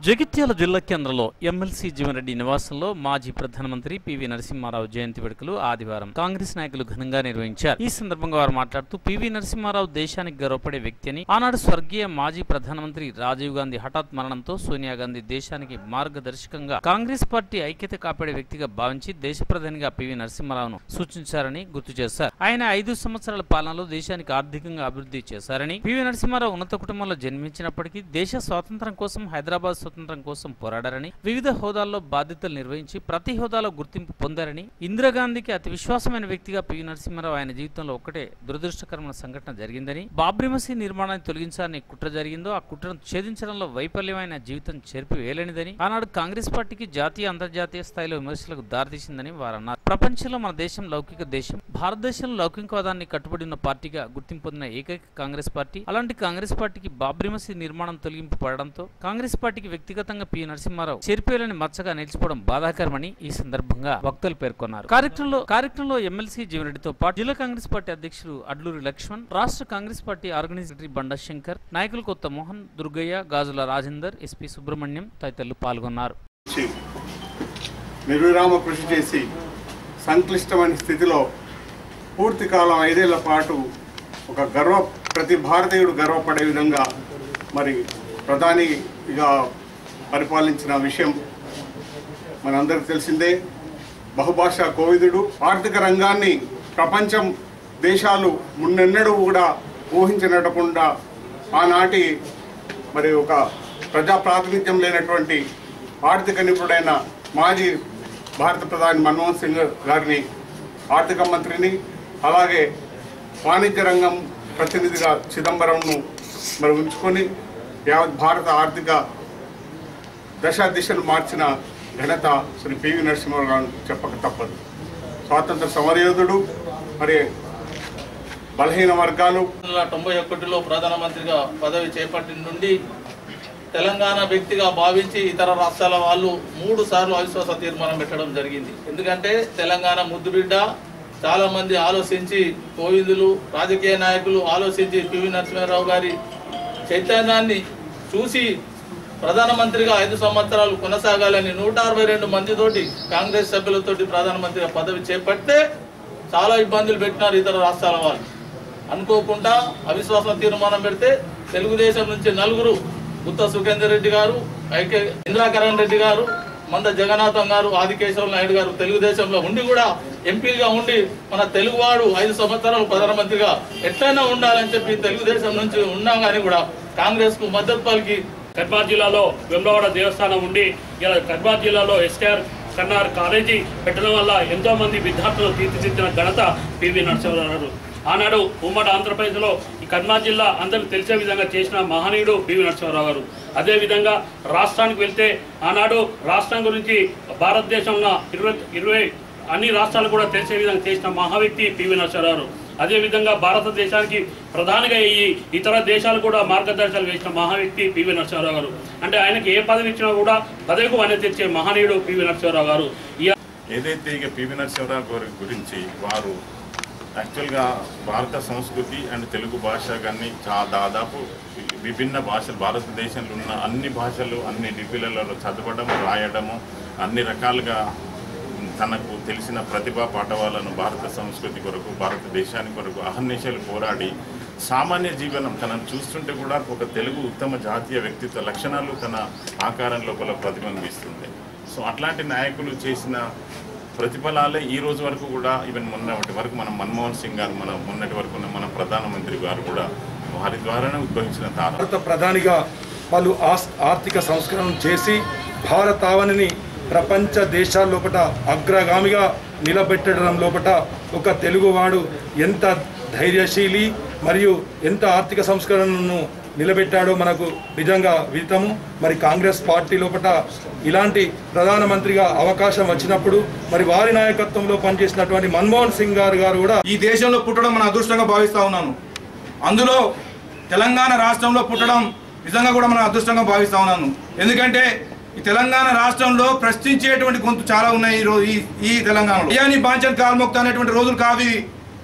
జగిత్యాల జిల్లా కేంద్రంలో ఎమ్మెల్సీ జీవన్రెడ్డి నివాసంలో మాజీ ప్రధానమంత్రి పివి నరసింహారావు జయంతి వేడుకలు ఆదివారం కాంగ్రెస్ నాయకులు ఘనంగా నిర్వహించారు ఈ సందర్భంగా వారు మాట్లాడుతూ పివి నరసింహారావు దేశానికి గర్వపడే వ్యక్తి అని ఆనాడు స్వర్గీయ మాజీ ప్రధానమంత్రి రాజీవ్ గాంధీ హఠాత్ మరణంతో సోనియా గాంధీ దేశానికి మార్గదర్శకంగా కాంగ్రెస్ పార్టీ ఐక్యత కాపాడే వ్యక్తిగా భావించి దేశ ప్రధానిగా పివి నరసింహారావును సూచించారని గుర్తు చేశారు ఆయన ఐదు సంవత్సరాల పాలనలో దేశానికి ఆర్థికంగా అభివృద్ధి చేశారని పివి నరసింహారావు ఉన్నత కుటుంబంలో జన్మించినప్పటికీ దేశ స్వాతంత్ర్యం కోసం హైదరాబాద్ స్వతంత్రం కోసం పోరాడారని వివిధ హోదాల్లో బాధ్యతలు నిర్వహించి ప్రతి హోదాలో గుర్తింపు పొందారని ఇందిరాగాంధీకి అతి విశ్వాసమైన వ్యక్తిగా పివి నరసింహారావు ఆయన జీవితంలో ఒక్కటే దురదృష్టకరమైన సంఘటన జరిగిందని బాబ్రీ మసీద్ నిర్మాణాన్ని తొలగించాలని కుట్ర జరిగిందో ఆ కుట్రను ఛేదించడంలో వైఫల్యం ఆయన జీవితం చెరిపివేయలేనిదని ఆనాడు కాంగ్రెస్ పార్టీకి జాతీయ అంతర్జాతీయ స్థాయిలో విమర్శలకు దారితీసిందని వారు అన్నారు ప్రపంచంలో మన దేశం లౌకిక దేశం భారతదేశంలో లౌకికవాదాన్ని కట్టుబడి ఉన్న పార్టీగా గుర్తింపు పొందిన ఏకైక కాంగ్రెస్ పార్టీ అలాంటి కాంగ్రెస్ పార్టీకి బాబ్రీ మసీద్ నిర్మాణం తొలగింపు పడడంతో కాంగ్రెస్ పార్టీకి వ్యక్తిగతంగా పి నరసింహారావు చేరిపోయాలని మచ్చగా నిలిచిపోవడం బాధాకరమని ఈ సందర్భంగా వక్తలు పేర్కొన్నారు కార్యక్రమంలో కార్యక్రమంలో ఎమ్మెల్సీ జీవనరెడ్డితో పాటు జిల్లా కాంగ్రెస్ పార్టీ అధ్యక్షులు అడ్లూరి లక్ష్మణ్ రాష్ట్ర కాంగ్రెస్ పార్టీ ఆర్గనైజేటరీ బండా శంకర్ నాయకులు కొత్త మోహన్ దుర్గయ్య గాజుల రాజేందర్ ఎస్పీ సుబ్రహ్మణ్యం తదితరులు పాల్గొన్నారు నుంచి నిర్విరామ కృషి చేసి సంక్లిష్టమైన స్థితిలో పూర్తి కాలం ఐదేళ్ల పాటు ఒక గర్వ ప్రతి భారతీయుడు గర్వపడే విధంగా మరి ప్రధానిగా పరిపాలించిన విషయం మనందరికి తెలిసిందే బహుభాషా కోవిదుడు ఆర్థిక రంగాన్ని ప్రపంచం దేశాలు మున్నెన్నడూ కూడా ఊహించినటకుండా ఆనాటి మరి ఒక ప్రజా ప్రాతినిధ్యం లేనటువంటి ఆర్థిక నిపుణుడైన మాజీ భారత ప్రధాని మన్మోహన్ సింగ్ గారిని ఆర్థిక మంత్రిని అలాగే వాణిజ్య రంగం ప్రతినిధిగా చిదంబరంను మరి ఉంచుకొని యావత్ భారత ఆర్థిక దశ దిశను మార్చిన ఘనత శ్రీ పివి నరసింహారావు గారు చెప్పక తప్పదు స్వాతంత్ర సమరయోధుడు మరి బలహీన వర్గాలు వందల తొంభై ఒకటిలో ప్రధానమంత్రిగా పదవి చేపట్టిన నుండి తెలంగాణ వ్యక్తిగా భావించి ఇతర రాష్ట్రాల వాళ్ళు మూడు సార్లు అవిశ్వాస తీర్మానం పెట్టడం జరిగింది ఎందుకంటే తెలంగాణ ముద్దుబిడ్డ చాలా మంది ఆలోచించి కోవిదులు రాజకీయ నాయకులు ఆలోచించి పివి నరసింహారావు గారి చైతన్యాన్ని చూసి ప్రధానమంత్రిగా ఐదు సంవత్సరాలు కొనసాగాలని నూట అరవై రెండు మందితోటి కాంగ్రెస్ సభ్యులతోటి ప్రధానమంత్రిగా పదవి చేపడితే చాలా ఇబ్బందులు పెట్టినారు ఇతర రాష్ట్రాల వాళ్ళు అనుకోకుండా అవిశ్వాస తీర్మానం పెడితే తెలుగుదేశం నుంచి నలుగురు గుత్త సుఖేందర్ రెడ్డి గారు ఐకే ఇంద్రాకరణ్ రెడ్డి గారు మంద జగన్నాథం గారు ఆదికేశవ నాయుడు గారు తెలుగుదేశంలో ఉండి కూడా ఎంపీగా ఉండి మన తెలుగువాడు ఐదు సంవత్సరాలు ప్రధానమంత్రిగా ఎట్లయినా ఉండాలని చెప్పి తెలుగుదేశం నుంచి ఉన్నా కానీ కూడా కాంగ్రెస్ కు మద్దతు పలికి కర్మార్ జిల్లాలో వెమ్లవాడ దేవస్థానం ఉండి ఇలా కర్మార్ జిల్లాలో ఎస్ఆర్ కన్నార్ కాలేజీ పెట్టడం వల్ల ఎంతో మంది విద్యార్థులు తీర్చిదిద్దిన ఘనత పివి నరసింహారావు గారు ఆనాడు ఉమ్మడి ఆంధ్రప్రదేశ్లో ఈ కర్మార్ జిల్లా అందరికి తెలిసే విధంగా చేసిన మహనీయుడు పివి నరసింహారావు గారు అదేవిధంగా రాష్ట్రానికి వెళ్తే ఆనాడు రాష్ట్రం గురించి భారతదేశంలో ఇరవై ఇరవై అన్ని రాష్ట్రాలు కూడా తెలిసే విధంగా చేసిన మహా వ్యక్తి పివి నరసింహారావు గారు అదేవిధంగా భారతదేశానికి ప్రధానిగా ఈ ఇతర దేశాలు కూడా మార్గదర్శకాలు వేసిన మహా వ్యక్తి పివి నరసింహారావు గారు అంటే ఆయనకి ఏ పదవి ఇచ్చినా కూడా పదవికి వన్నె తెచ్చే మహనీయుడు పివి నరసింహారావు గారు ఈ ఏదైతే ఇక పివి నరసింహరావు గారి గురించి వారు యాక్చువల్గా భారత సంస్కృతి అండ్ తెలుగు భాష కానీ చా దాదాపు విభిన్న భాషలు భారతదేశంలో ఉన్న అన్ని భాషలు అన్ని లిపిలలో చదవడం రాయడము అన్ని రకాలుగా తనకు తెలిసిన ప్రతిభా పాఠవాలను భారత సంస్కృతి కొరకు భారతదేశానికి కొరకు అహర్నిశలు పోరాడి సామాన్య జీవనం తనను చూస్తుంటే కూడా ఒక తెలుగు ఉత్తమ జాతీయ వ్యక్తిత్వ లక్షణాలు తన ఆకారం లోపల ప్రతిబింబిస్తుంది సో అట్లాంటి నాయకులు చేసిన ప్రతిఫలాలే ఈ రోజు వరకు కూడా ఈవెన్ మొన్నటి వరకు మనం మన్మోహన్ సింగ్ గారు మన మొన్నటి వరకు ఉన్న మన ప్రధానమంత్రి గారు కూడా వారి ద్వారానే ఉద్భవించిన తార భారత ప్రధానిగా వాళ్ళు ఆస్- ఆర్థిక సంస్కరణ చేసి భారతావనిని ప్రపంచ దేశాల లోపట అగ్రగామిగా నిలబెట్టడం లోపట ఒక తెలుగువాడు ఎంత ధైర్యశీలి మరియు ఎంత ఆర్థిక సంస్కరణను నిలబెట్టాడో మనకు నిజంగా విదితము మరి కాంగ్రెస్ పార్టీ లోపట ఇలాంటి ప్రధానమంత్రిగా అవకాశం వచ్చినప్పుడు మరి వారి నాయకత్వంలో పనిచేసినటువంటి మన్మోహన్ సింగ్ గారు గారు కూడా ఈ దేశంలో పుట్టడం మన అదృష్టంగా భావిస్తా ఉన్నాను అందులో తెలంగాణ రాష్ట్రంలో పుట్టడం నిజంగా కూడా మన అదృష్టంగా భావిస్తా ఉన్నాను ఎందుకంటే ఈ తెలంగాణ రాష్ట్రంలో ప్రశ్నించేటువంటి గొంతు చాలా ఉన్నాయి ఈ రోజు ఈ ఈ తెలంగాణలో బియ్యాని బాంచన్ కాల్మొక్త అనేటువంటి రోజులు కాదు ఇవి.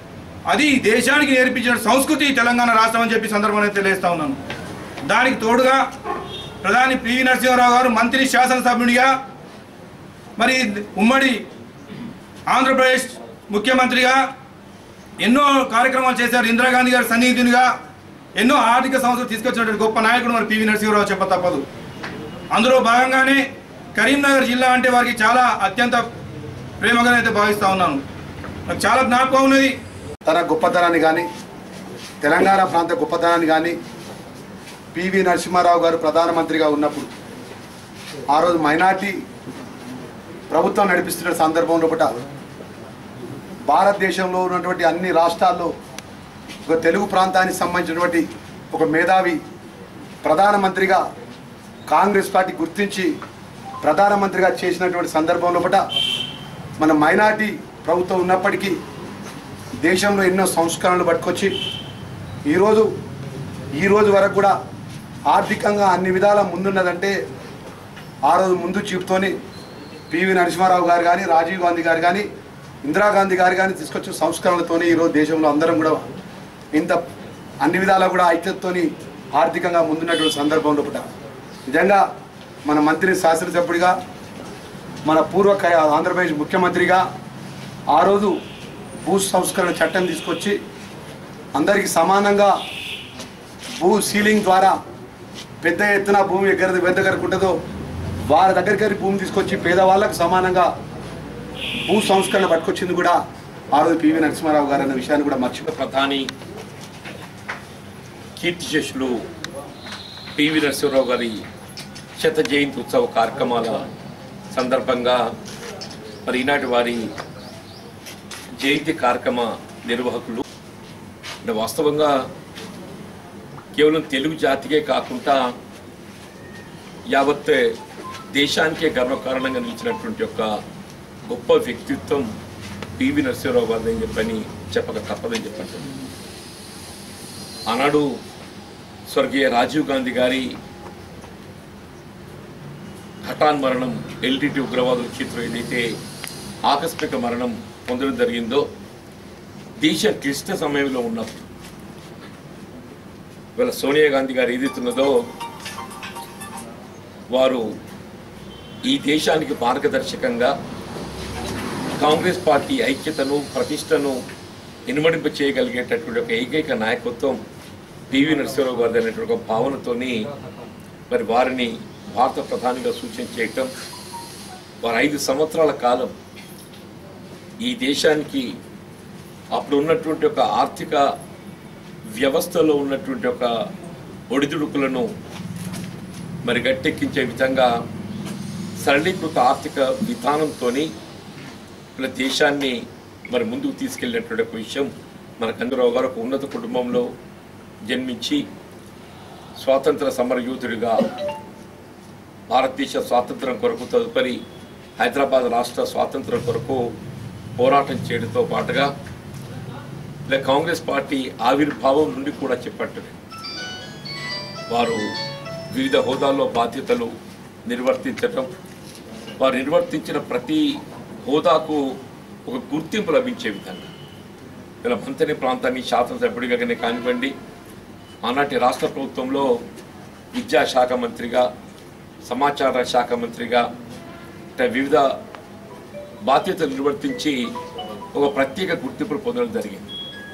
అది ఈ దేశానికి నేర్పించిన సంస్కృతి ఈ తెలంగాణ రాష్ట్రం అని చెప్పి సందర్భంగా తెలియజేస్తా ఉన్నాను దానికి తోడుగా ప్రధాని పివి నరసింహారావు గారు మంత్రి శాసనసభ్యుడిగా మరి ఉమ్మడి ఆంధ్రప్రదేశ్ ముఖ్యమంత్రిగా ఎన్నో కార్యక్రమాలు చేశారు ఇందిరాగాంధీ గారి సన్నిహితునిగా ఎన్నో ఆర్థిక సంస్థలు తీసుకొచ్చినటువంటి గొప్ప నాయకుడు మరి పివి నరసింహారావు చెప్ప తప్పదు అందులో భాగంగానే కరీంనగర్ జిల్లా అంటే వారికి చాలా అత్యంత ప్రేమగా అయితే భావిస్తూ ఉన్నాను నాకు చాలా జ్ఞాపకం ఉన్నది తన గొప్పతనాన్ని కానీ తెలంగాణ ప్రాంత గొప్పతనాన్ని కానీ పివి నరసింహారావు గారు ప్రధానమంత్రిగా ఉన్నప్పుడు ఆ రోజు మైనార్టీ ప్రభుత్వం నడిపిస్తున్న సందర్భంలో ఒకట భారతదేశంలో ఉన్నటువంటి అన్ని రాష్ట్రాల్లో ఒక తెలుగు ప్రాంతానికి సంబంధించినటువంటి ఒక మేధావి ప్రధానమంత్రిగా కాంగ్రెస్ పార్టీ గుర్తించి ప్రధానమంత్రిగా చేసినటువంటి సందర్భంలో ఒకట మన మైనార్టీ ప్రభుత్వం ఉన్నప్పటికీ దేశంలో ఎన్నో సంస్కరణలు పట్టుకొచ్చి ఈరోజు ఈ రోజు వరకు కూడా ఆర్థికంగా అన్ని విధాల ముందున్నదంటే ఆ రోజు ముందు చూపుతోని పివి నరసింహారావు గారు కానీ రాజీవ్ గాంధీ గారు కానీ ఇందిరాగాంధీ గారు కానీ తీసుకొచ్చిన సంస్కరణలతోనే ఈరోజు దేశంలో అందరం కూడా ఇంత అన్ని విధాలా కూడా ఐక్యతతోని ఆర్థికంగా ముందున్నటువంటి సందర్భంలో కూడా నిజంగా మన మంత్రి శాసనసభ్యుడిగా మన పూర్వ క- ఆంధ్రప్రదేశ్ ముఖ్యమంత్రిగా ఆ రోజు భూ సంస్కరణ చట్టం తీసుకొచ్చి అందరికీ సమానంగా భూ సీలింగ్ ద్వారా పెద్ద ఎత్తున భూమి ఎక్కడ ఎంత దగ్గరకు ఉంటుందో వారి దగ్గరికి భూమి తీసుకొచ్చి పేదవాళ్ళకు సమానంగా భూ సంస్కరణ పట్టుకొచ్చింది కూడా ఆ రోజు పివి నరసింహారావు గారు అన్న విషయాన్ని కూడా మర్చిపో ప్రధాని కీర్తిశేషులు పివి నరసింహరావు గారి శత జయంతి ఉత్సవ కార్యక్రమాల సందర్భంగా మరి ఈనాటి వారి జయంతి కార్యక్రమ నిర్వాహకులు అంటే వాస్తవంగా కేవలం తెలుగు జాతికే కాకుండా యావత్ దేశానికే గర్వకారణంగా నిలిచినటువంటి ఒక గొప్ప వ్యక్తిత్వం పివి నరసింహరావు గారిని అని చెప్పని చెప్పక తప్పదని చెప్పండి ఆనాడు స్వర్గీయ రాజీవ్ గాంధీ గారి హఠాన్ మరణం ఎల్టీటీ ఉగ్రవాదుల చేతిలో ఏదైతే ఆకస్మిక మరణం పొందడం జరిగిందో దేశ క్లిష్ట సమయంలో ఉన్నప్పుడు ఇవాళ సోనియా గాంధీ గారు ఏదైతున్నదో వారు ఈ దేశానికి మార్గదర్శకంగా కాంగ్రెస్ పార్టీ ఐక్యతను ప్రతిష్టను ఇనుమడింప చేయగలిగేటటువంటి ఒక ఏకైక నాయకత్వం పివి నరసింహరావు గారి అనేటువంటి ఒక భావనతోని మరి వారిని భారత ప్రధానిగా సూచన చేయటం వారు ఐదు సంవత్సరాల కాలం ఈ దేశానికి అప్పుడు ఉన్నటువంటి ఒక ఆర్థిక వ్యవస్థలో ఉన్నటువంటి ఒక ఒడిదుడుకులను మరి గట్టెక్కించే విధంగా సరళీకృత ఆర్థిక విధానంతోని మన దేశాన్ని మరి ముందుకు తీసుకెళ్ళినటువంటి ఒక విషయం మన కందరావు గారు ఒక ఉన్నత కుటుంబంలో జన్మించి స్వాతంత్ర సమర యూతుడిగా భారతదేశ స్వాతంత్రం కొరకు తదుపరి హైదరాబాద్ రాష్ట్ర స్వాతంత్రం కొరకు పోరాటం చేయడంతో పాటుగా ఇలా కాంగ్రెస్ పార్టీ ఆవిర్భావం నుండి కూడా చెప్పట్టది వారు వివిధ హోదాల్లో బాధ్యతలు నిర్వర్తించటం వారు నిర్వర్తించిన ప్రతి హోదాకు ఒక గుర్తింపు లభించే విధంగా ఇలా మంతని ప్రాంతాన్ని శాసనసభ్యుడిగానే కానివ్వండి ఆనాటి రాష్ట్ర ప్రభుత్వంలో విద్యాశాఖ మంత్రిగా సమాచార శాఖ మంత్రిగా ఇట్లా వివిధ బాధ్యతలు నిర్వర్తించి ఒక ప్రత్యేక గుర్తింపును పొందడం జరిగింది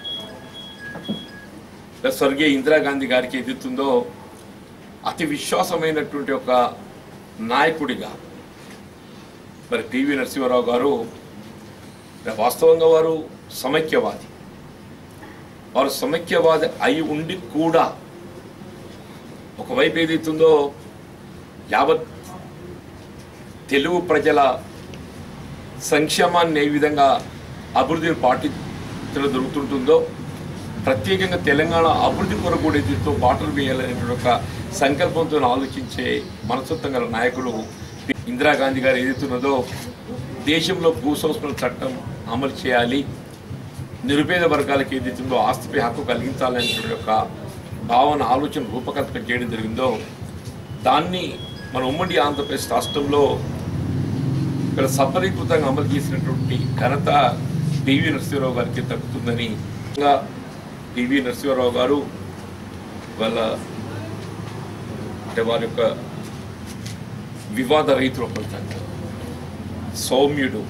ఇలా స్వర్గీయ ఇందిరాగాంధీ గారికి ఎదుగుతుందో అతి విశ్వాసమైనటువంటి ఒక నాయకుడిగా మరి పివి నరసింహారావు గారు వాస్తవంగా వారు సమైక్యవాది వారు సమైక్యవాది అయి ఉండి కూడా ఒకవైపు ఏదైతుందో యావత్ తెలుగు ప్రజల సంక్షేమాన్ని ఏ విధంగా అభివృద్ధిని పాటించడం జరుగుతుంటుందో ప్రత్యేకంగా తెలంగాణ అభివృద్ధి కొరకు కూడా దీంతో బాటలు వేయాలనేటువంటి ఒక సంకల్పంతో ఆలోచించే మనస్తత్వం గల నాయకుడు ఇందిరాగాంధీ గారు ఏదైతున్నదో దేశంలో భూ సంస్కరణ చట్టం అమలు చేయాలి నిరుపేద వర్గాలకు ఏదైతుందో ఆస్తిపై హక్కు కలిగించాలనేటువంటి ఒక భావన ఆలోచన రూపకల్పన చేయడం జరిగిందో దాన్ని మన ఉమ్మడి ఆంధ్రప్రదేశ్ రాష్ట్రంలో ఇక్కడ సఫలీకృతంగా అమలు చేసినటువంటి ఘనత పివి నరసింహరావు గారికి దక్కుతుందని ఇంకా పివి నరసింహరావు గారు వాళ్ళ అంటే వారి యొక్క వివాద రైతులు ఫలితంగా సౌమ్యుడు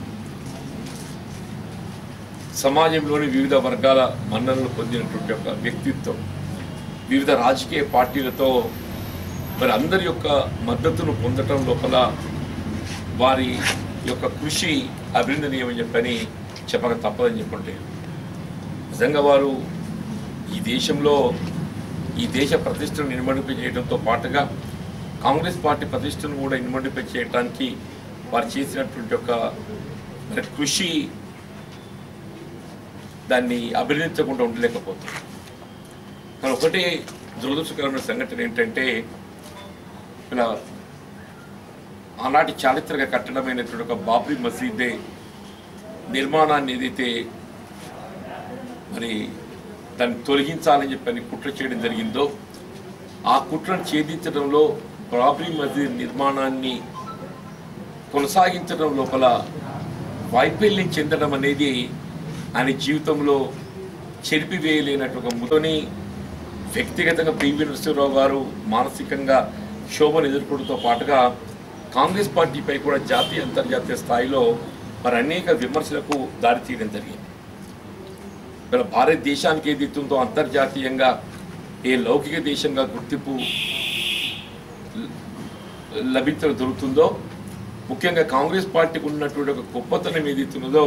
సమాజంలోని వివిధ వర్గాల మన్ననలు పొందినటువంటి ఒక వ్యక్తిత్వం వివిధ రాజకీయ పార్టీలతో మరి అందరి యొక్క మద్దతును పొందటం లోపల వారి యొక్క కృషి అభినందనీయమని చెప్పని చెప్పక తప్పదని చెప్పుంటే నిజంగా వారు ఈ దేశంలో ఈ దేశ ప్రతిష్టను ఇనుమడింప చేయడంతో పాటుగా కాంగ్రెస్ పార్టీ ప్రతిష్టను కూడా ఇనుమడింప చేయడానికి వారు చేసినటువంటి ఒక మరి కృషి దాన్ని అభినందించకుండా ఉండలేకపోతుంది కానీ ఒకటే దురదృష్టకరమైన సంఘటన ఏంటంటే ఇలా ఆనాటి చారిత్రక కట్టడమైనటువంటి ఒక బాబ్రీ మసీదే నిర్మాణాన్ని ఏదైతే మరి దాన్ని తొలగించాలని చెప్పని కుట్ర చేయడం జరిగిందో ఆ కుట్రను ఛేదించడంలో బాబ్రీ మసీద్ నిర్మాణాన్ని కొనసాగించడం లోపల వైఫల్యం చెందడం అనేది ఆయన జీవితంలో చెరిపివేయలేనట్టు ఒక ముతని వ్యక్తిగతంగా పివి నరసింహరావు గారు మానసికంగా శోభను ఎదుర్కోవడంతో పాటుగా కాంగ్రెస్ పార్టీపై కూడా జాతీయ అంతర్జాతీయ స్థాయిలో మరి అనేక విమర్శలకు దారితీయడం జరిగింది ఇలా భారతదేశానికి ఏదైతే ఉందో అంతర్జాతీయంగా ఏ లౌకిక దేశంగా గుర్తింపు లభించడం దొరుకుతుందో ముఖ్యంగా కాంగ్రెస్ పార్టీకి ఉన్నటువంటి ఒక గొప్పతనం ఏదైతే ఉన్నదో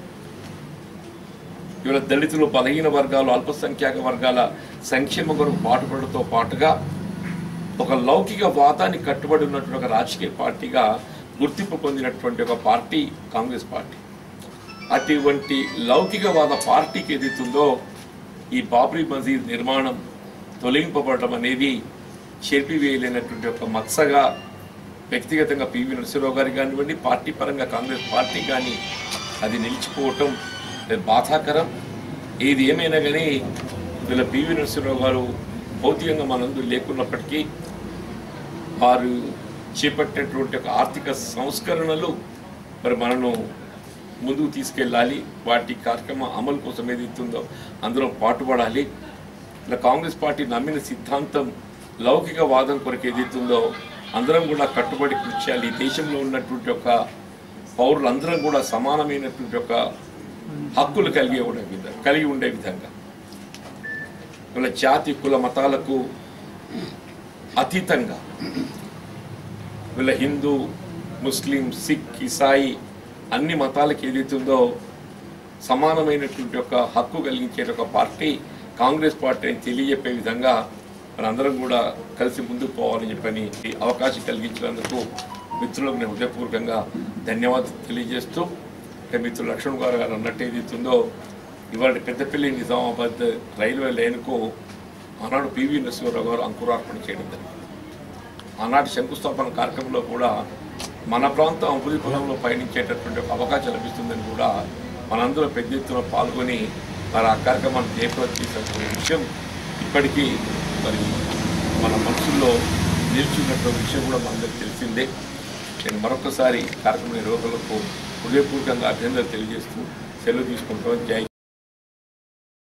ఇవాళ దళితులు బలహీన వర్గాలు అల్పసంఖ్యాక వర్గాల సంక్షేమ కొరకు పాటుపడటంతో పాటుగా ఒక లౌకిక వాదాన్ని కట్టుబడి ఉన్నటువంటి ఒక రాజకీయ పార్టీగా గుర్తింపు పొందినటువంటి ఒక పార్టీ కాంగ్రెస్ పార్టీ అటువంటి లౌకికవాద పార్టీకి ఏదైతుందో ఈ బాబ్రీ మసీద్ నిర్మాణం తొలగింపబడటం అనేది చెరిపివేయలేనటువంటి ఒక మత్సగా వ్యక్తిగతంగా పివి నరసింహరావు గారికి కానివ్వండి పార్టీ పరంగా కాంగ్రెస్ పార్టీ కానీ అది నిలిచిపోవటం అది బాధాకరం ఏది ఏమైనా కానీ వీళ్ళ పివి నరసింహరావు గారు భౌతికంగా మనందు లేకున్నప్పటికీ వారు చేపట్టినటువంటి ఒక ఆర్థిక సంస్కరణలు మరి మనను ముందుకు తీసుకెళ్ళాలి వాటి కార్యక్రమం అమలు కోసం ఏదైతుందో అందులో పాటుపడాలి ఇలా కాంగ్రెస్ పార్టీ నమ్మిన సిద్ధాంతం లౌకిక వాదం కొరకు ఏదైతుందో అందరం కూడా కట్టుబడి కృషి చేయాలి ఈ దేశంలో ఉన్నటువంటి ఒక పౌరులందరం కూడా సమానమైనటువంటి ఒక హక్కులు కలిగి ఉండే విధంగా కలిగి ఉండే విధంగా వీళ్ళ జాతి కుల మతాలకు అతీతంగా వీళ్ళ హిందూ ముస్లిం సిక్ ఇసాయి అన్ని మతాలకు ఏదైతే ఉందో సమానమైనటువంటి ఒక హక్కు కలిగించే ఒక పార్టీ కాంగ్రెస్ పార్టీ అని తెలియజెప్పే విధంగా మనందరం కూడా కలిసి ముందుకు పోవాలని చెప్పని ఈ అవకాశం కలిగించినందుకు మిత్రులకు నేను హృదయపూర్వకంగా ధన్యవాదాలు తెలియజేస్తూ ఇక మిత్రులు లక్ష్మణ్ గారు గారు అన్నట్టు ఏదైతుందో ఇవాళ పెద్దపల్లి నిజామాబాద్ రైల్వే లైన్కు ఆనాడు పివి నరసింహారావు గారు అంకురార్పణ చేయడం జరిగింది ఆనాటి శంకుస్థాపన కార్యక్రమంలో కూడా మన ప్రాంతం అభివృద్ధి పొలంలో పయనించేటటువంటి ఒక అవకాశం లభిస్తుందని కూడా మనందరూ పెద్ద ఎత్తున పాల్గొని మరి ఆ కార్యక్రమాన్ని జయప్రదం చేసినటువంటి విషయం ఇప్పటికీ మరి మన మనసుల్లో నిలిచినటువంటి విషయం కూడా మనందరికీ తెలిసిందే నేను మరొకసారి కార్యక్రమ నిర్వాహకులకు హృదయపూర్వకంగా అభినందనలు తెలియజేస్తూ సెలవు తీసుకుంటాం జై